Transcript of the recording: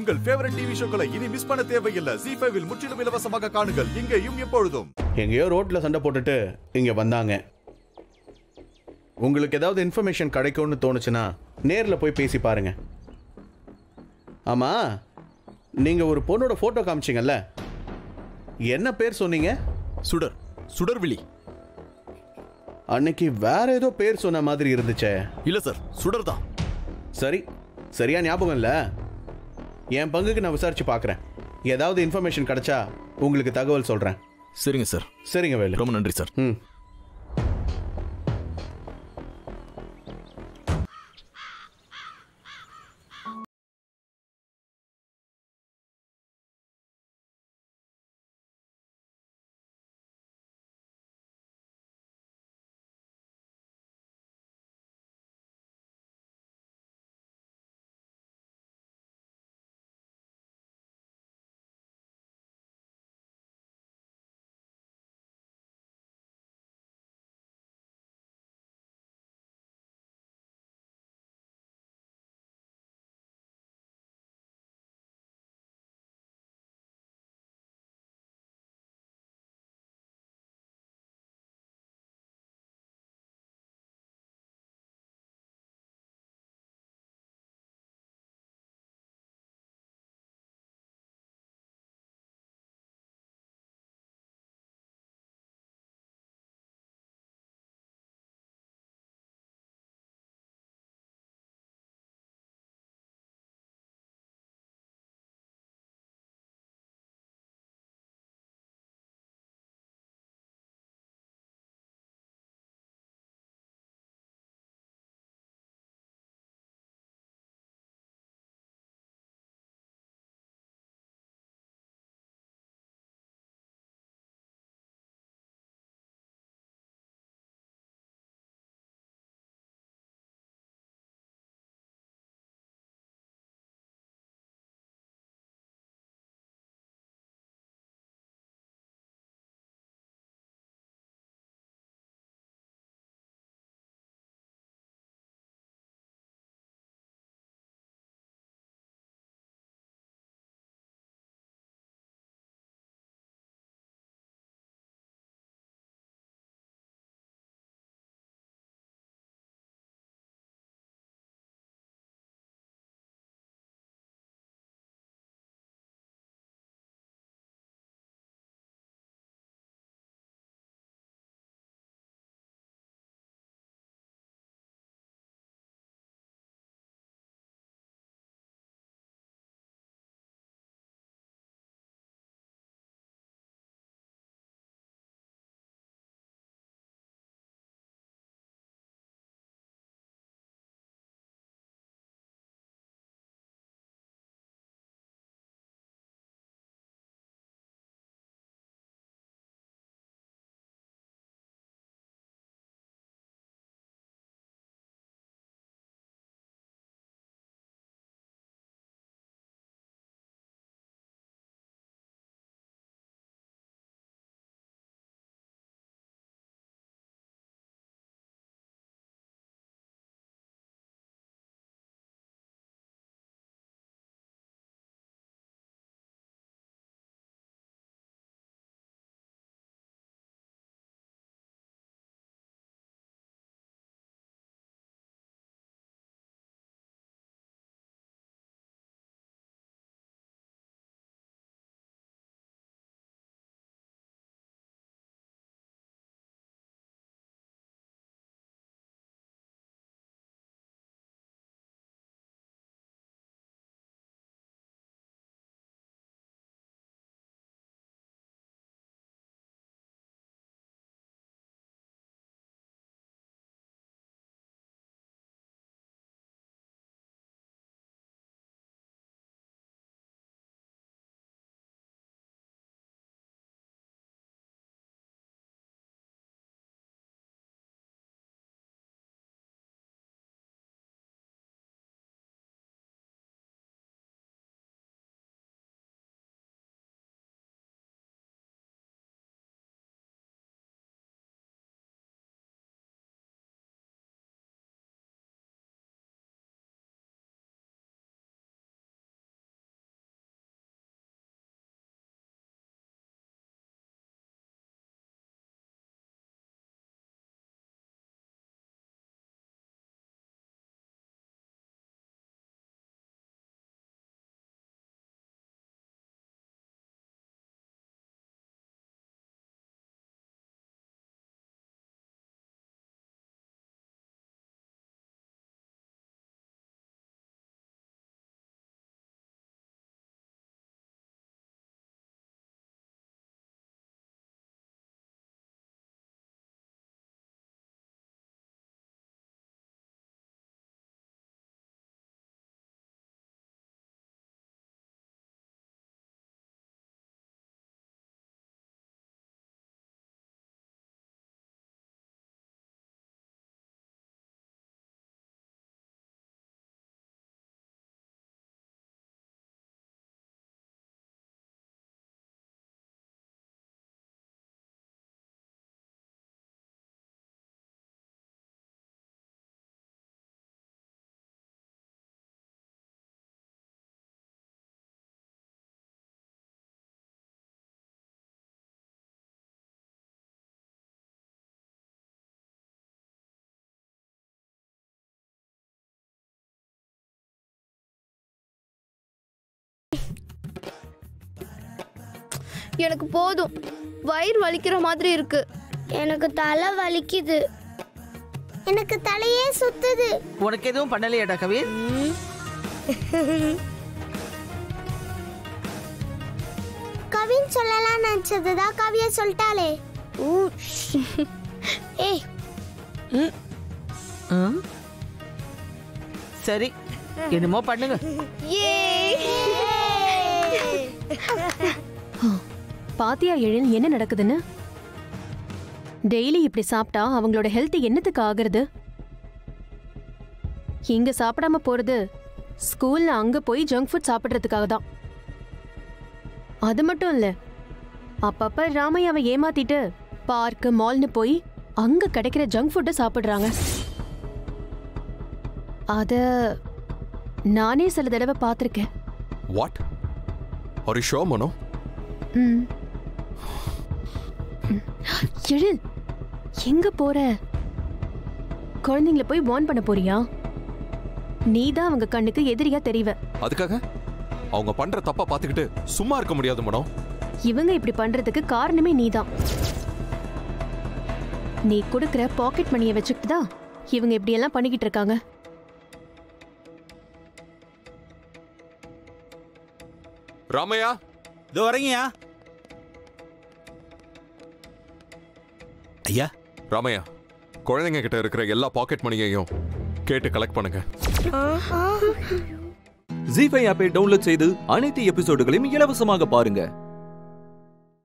உங்கள் favourite TV ஷோக்களை இனி miss பண்ண தேவையில்லை ஜி ஃபைவில் முற்றிலும் இலவசமாக காணுங்கள் இங்கேயும் எப்பொழுதும் எங்கேயோ ரோட்ல சண்டை போட்டுட்டு இங்க வந்தாங்க உங்களுக்கு ஏதாவது இன்ஃபர்மேஷன் கிடைக்கும்னு தோணுச்சுன்னா நேர்ல போய் பேசி பாருங்க ஆமா நீங்க ஒரு பொண்ணோட போட்டோ காமிச்சீங்கல்ல என்ன பேர் சொன்னீங்க சுடர் சுடர்விழி அன்னைக்கு வேற ஏதோ பேர் சொன்ன மாதிரி இருந்துச்சே இல்ல சார் சுடர் தான் சரி சரியா ஞாபகம் இல்ல என் பங்குக்கு நான் விசாரிச்சு பார்க்கறேன் ஏதாவது இன்ஃபர்மேஷன் கிடைச்சா உங்களுக்கு தகவல் சொல்றேன் சரிங்க சார் சரிங்க வேலு ரொம்ப நன்றி சார் ம் எனக்கு போதும் வயிறு வலிக்கிற மாதிரி இருக்கு எனக்கு தலை வலிக்குது எனக்கு தலையே சுத்துது உனக்கு எதுவும் பண்ணலையாடா கவின் கவின் சொல்லலாம் நினைச்சதுதான் கவிய சொல்லிட்டாளே ஊ, ஏய் ம்? சரி என்னமோ பண்ணுங்க பாத்தியா எழில் என்ன நடக்குதுன்னு டெய்லி இப்படி சாப்பிட்டா அவங்களோட ஹெல்த் என்னத்துக்கு ஆகுறது இங்க சாப்பிடாம போறது ஸ்கூல்ல அங்க போய் ஜங்க் ஃபுட் சாப்பிடுறதுக்காக தான் அது மட்டும் இல்ல அப்பப்ப ராமையாவை ஏமாத்திட்டு பார்க் மால்னு போய் அங்க கிடைக்கிற ஜங்க் ஃபுட்டை சாப்பிடுறாங்க அத நானே சில தடவை பார்த்துருக்கேன் what are you show Mano ம். ம். எழில் எங்க போற குழந்தைங்கள போய் வார்ன் பண்ண போறியா நீ தான் அவங்க கண்ணுக்கு எதிரியா தெரிவ அதுக்காக அவங்க பண்ற தப்பா பாத்துக்கிட்டு சும்மா இருக்க முடியாது மனோ இவங்க இப்படி பண்றதுக்கு காரணமே நீதான் நீ கொடுக்கிற பாக்கெட் மணியை வச்சுக்கிட்டு தான் இவங்க இப்படி எல்லாம் பண்ணிக்கிட்டு இருக்காங்க ராமையா இதோ வரீங்கயா ஐயா ராமையா குழந்தைங்க கிட்ட இருக்கிற எல்லா பாக்கெட் மணியையும் கேட்டு கலெக்ட் பண்ணுங்க ஜி ஃபைவ் ஆப்பை டவுன்லோட் செய்து அனைத்து எபிசோடுகளையும் இலவசமாக பாருங்க